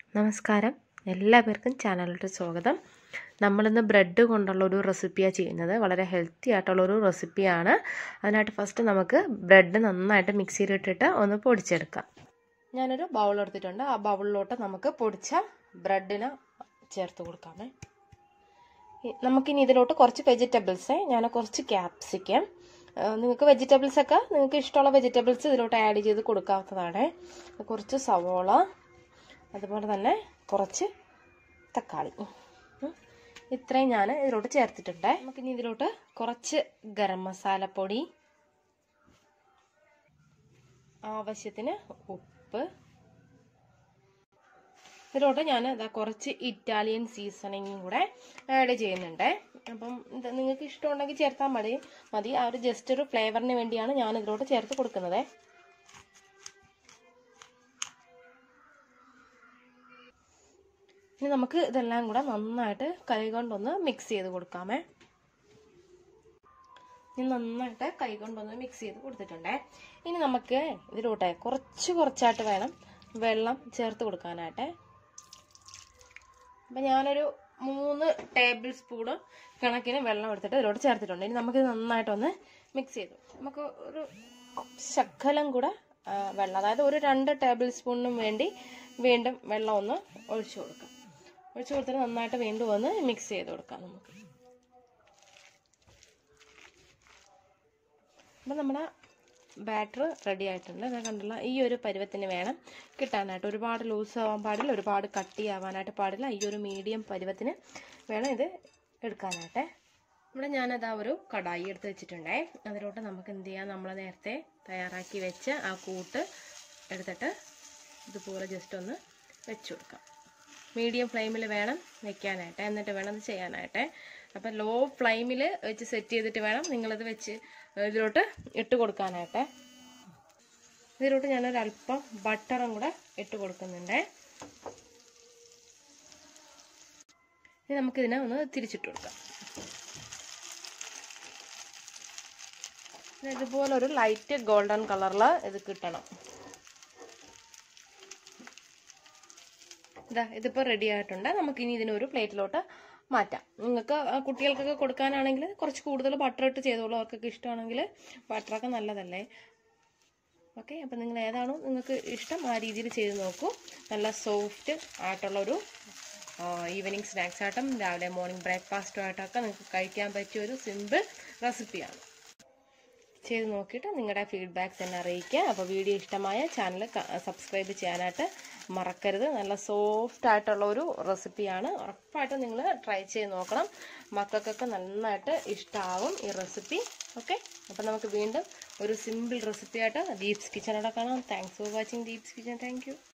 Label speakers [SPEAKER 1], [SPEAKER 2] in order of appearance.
[SPEAKER 1] നമസ്കാരം എല്ലാവർക്കും ചാനലിലോട്ട് സ്വാഗതം നമ്മളിന്ന് ബ്രെഡ് കൊണ്ടുള്ള ഒരു റെസിപ്പിയാണ് ചെയ്യുന്നത് വളരെ ഹെൽത്തി ആയിട്ടുള്ളൊരു റെസിപ്പിയാണ് അതിനായിട്ട് ഫസ്റ്റ് നമുക്ക് ബ്രെഡ് നന്നായിട്ട് മിക്സിയിലിട്ടിട്ട് ഒന്ന് പൊടിച്ചെടുക്കാം ഞാനൊരു ബൗൾ എടുത്തിട്ടുണ്ട് ആ ബൗളിലോട്ട് നമുക്ക് പൊടിച്ച ബ്രെഡിന് ചേർത്ത് കൊടുക്കാമേ നമുക്കിനി ഇതിലോട്ട് കുറച്ച് വെജിറ്റബിൾസ് ഞാൻ കുറച്ച് ക്യാപ്സിക്കം നിങ്ങൾക്ക് വെജിറ്റബിൾസ് ഒക്കെ നിങ്ങൾക്ക് ഇഷ്ടമുള്ള വെജിറ്റബിൾസ് ഇതിലോട്ട് ആഡ് ചെയ്ത് കൊടുക്കാവുന്നതാണ് കുറച്ച് സവോള അതുപോലെ തന്നെ കുറച്ച് തക്കാളി ഇത്രയും ഞാൻ ഇതിലോട്ട് ചേർത്തിട്ടുണ്ട് നമുക്കിനി ഇതിലോട്ട് കുറച്ച് ഗരം മസാലപ്പൊടി ആവശ്യത്തിന് ഉപ്പ് ഇതിലോട്ട് ഞാൻ ഇതാ കുറച്ച് ഇറ്റാലിയൻ സീസണിങ്ങും കൂടെ ആഡ് ചെയ്യുന്നുണ്ട് അപ്പം ഇത് നിങ്ങൾക്ക് ഇഷ്ടമുണ്ടെങ്കിൽ ചേർത്താൽ മതി മതി ആ ഒരു ജസ്റ്റ് ഒരു ഫ്ലേവറിന് വേണ്ടിയാണ് ഞാൻ ഇതിലോട്ട് ചേർത്ത് കൊടുക്കുന്നത് ഇനി നമുക്ക് ഇതെല്ലാം കൂടെ നന്നായിട്ട് കൈ കൊണ്ടൊന്ന് മിക്സ് ചെയ്ത് കൊടുക്കാമേ ഇനി നന്നായിട്ട് കൈ കൊണ്ടൊന്ന് മിക്സ് ചെയ്ത് കൊടുത്തിട്ടുണ്ടേ ഇനി നമുക്ക് ഇതിലോട്ടെ കുറച്ച് കുറച്ചായിട്ട് വേണം വെള്ളം ചേർത്ത് കൊടുക്കാനായിട്ട് അപ്പം ഞാനൊരു മൂന്ന് ടേബിൾ സ്പൂണ് കണക്കിന് വെള്ളം എടുത്തിട്ട് ഇതിലോട്ട് ചേർത്തിട്ടുണ്ട് ഇനി നമുക്കിത് നന്നായിട്ടൊന്ന് മിക്സ് ചെയ്തു നമുക്ക് ഒരു ശക്കലം കൂടെ വെള്ളം അതായത് ഒരു രണ്ട് ടേബിൾ സ്പൂണിനും വേണ്ടി വീണ്ടും വെള്ളം ഒന്ന് ഒഴിച്ചു കൊടുക്കാം ഒഴിച്ചു കൊടുത്തിട്ട് നന്നായിട്ട് വീണ്ടും ഒന്ന് മിക്സ് ചെയ്ത് കൊടുക്കാം നമുക്ക് അപ്പം നമ്മുടെ ബാറ്റർ റെഡി ആയിട്ടുണ്ട് ഞാൻ കണ്ടില്ല ഈ ഒരു പരുവത്തിന് വേണം കിട്ടാനായിട്ട് ഒരുപാട് ലൂസ് ആവാൻ പാടില്ല ഒരുപാട് കട്ടിയാവാനായിട്ട് പാടില്ല ഈ ഒരു മീഡിയം പരുവത്തിന് വേണം ഇത് എടുക്കാനായിട്ട് ഇവിടെ ഞാനതാ ഒരു കടായി എടുത്ത് വെച്ചിട്ടുണ്ടേ അതിലോട്ട് നമുക്ക് എന്ത് ചെയ്യാം നമ്മൾ നേരത്തെ തയ്യാറാക്കി വെച്ച് ആ കൂട്ട് എടുത്തിട്ട് ഇതുപോലെ ജസ്റ്റ് ഒന്ന് വെച്ച് കൊടുക്കാം മീഡിയം ഫ്ലെയിമിൽ വേണം വെക്കാനായിട്ട് എന്നിട്ട് വേണം ഇത് ചെയ്യാനായിട്ട് അപ്പം ലോ ഫ്ലെയിമിൽ വെച്ച് സെറ്റ് ചെയ്തിട്ട് വേണം നിങ്ങളിത് വെച്ച് ഇതിലോട്ട് ഇട്ട് കൊടുക്കാനായിട്ട് ഇതിലോട്ട് ഞാനൊരു അല്പം ബട്ടറും കൂടെ ഇട്ട് കൊടുക്കുന്നുണ്ട് ഇനി നമുക്കിതിനെ ഒന്ന് തിരിച്ചിട്ട് കൊടുക്കാം ഇതുപോലെ ഒരു ലൈറ്റ് ഗോൾഡൻ കളറിൽ ഇത് കിട്ടണം ഇതാ ഇതിപ്പോൾ റെഡി ആയിട്ടുണ്ട് നമുക്കിനി ഇതിനൊരു പ്ലേറ്റിലോട്ട് മാറ്റാം നിങ്ങൾക്ക് കുട്ടികൾക്കൊക്കെ കൊടുക്കാനാണെങ്കിൽ കുറച്ച് കൂടുതൽ ബട്ടർ ഇട്ട് ചെയ്തോളൂ അവർക്കൊക്കെ ഇഷ്ടമാണെങ്കിൽ ബട്ടറൊക്കെ നല്ലതല്ലേ ഓക്കെ അപ്പം നിങ്ങൾ ഏതാണോ നിങ്ങൾക്ക് ഇഷ്ടം ആ രീതിയിൽ ചെയ്ത് നോക്കൂ നല്ല സോഫ്റ്റ് ആയിട്ടുള്ളൊരു ഈവനിങ് സ്നാക്സ് ആയിട്ടും രാവിലെ മോർണിംഗ് ബ്രേക്ക്ഫാസ്റ്റും ആയിട്ടൊക്കെ നിങ്ങൾക്ക് കഴിക്കാൻ പറ്റിയ ഒരു സിമ്പിൾ റെസിപ്പിയാണ് ചെയ്ത് നോക്കിയിട്ട് നിങ്ങളുടെ ഫീഡ്ബാക്ക്സ് എന്നെ അറിയിക്കുക അപ്പോൾ വീഡിയോ ഇഷ്ടമായ ചാനൽ സബ്സ്ക്രൈബ് ചെയ്യാനായിട്ട് മറക്കരുത് നല്ല സോഫ്റ്റ് ആയിട്ടുള്ള ഒരു റെസിപ്പിയാണ് ഉറപ്പായിട്ടും നിങ്ങൾ ട്രൈ ചെയ്ത് നോക്കണം മക്കൾക്കൊക്കെ നന്നായിട്ട് ഇഷ്ടമാവും ഈ റെസിപ്പി ഓക്കെ അപ്പോൾ നമുക്ക് വീണ്ടും ഒരു സിമ്പിൾ റെസിപ്പി ആയിട്ട് ദീപ്സ് കിച്ചനോടെ കാണാം thanks for watching Deep's kitchen thank